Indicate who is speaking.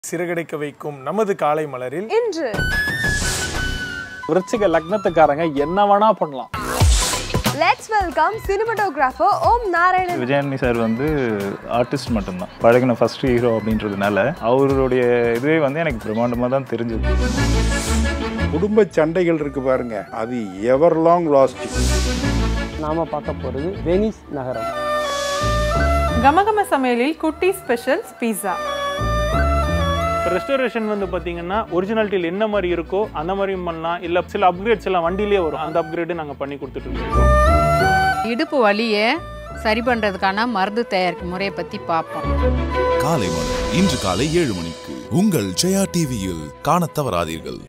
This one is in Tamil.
Speaker 1: சிறகடைக்க வைக்கும் நமது காலை மலரில்
Speaker 2: இன்று
Speaker 3: விருச்சிக லக்னத்துக்காரங்க என்ன வேணா பண்ணலாம்
Speaker 2: let's welcome cinematographer Om Narayanan
Speaker 4: விஜயானி சார் வந்து ஆர்டிஸ்ட் மட்டும்தான் பழகின ஃபர்ஸ்ட் ஹீரோ அப்படின்றதுனால அவருடைய இதுவே வந்து எனக்கு பிரம்மாண்டமாக தான் தெரிஞ்சது
Speaker 5: குடும்ப சண்டைகள் இருக்கு பாருங்க அது எவர் லாங் லாஸ்ட்
Speaker 6: நாம பார்க்க போகிறது வெனிஸ் நகரம்
Speaker 7: கமகம சமையலில் குட்டி ஸ்பெஷல் பீஸா
Speaker 8: ரெஸ்டோரேஷன் வந்து பார்த்தீங்கன்னா ஒரிஜினாலிட்டியில் என்ன மாதிரி இருக்கோ அந்த மாதிரியும் பண்ணலாம் இல்லை சில அப்கிரேட்ஸ் எல்லாம் வண்டியிலே வரும் அந்த அப்கிரேடு நாங்கள் பண்ணி கொடுத்துட்டு இருக்கோம்
Speaker 9: இடுப்பு வலியை சரி பண்ணுறதுக்கான மருந்து தயாரிக்கும் முறையை பற்றி பார்ப்போம்
Speaker 10: காலை மலர் இன்று காலை ஏழு மணிக்கு உங்கள் ஜெயா டிவியில் காணத் தவறாதீர்கள்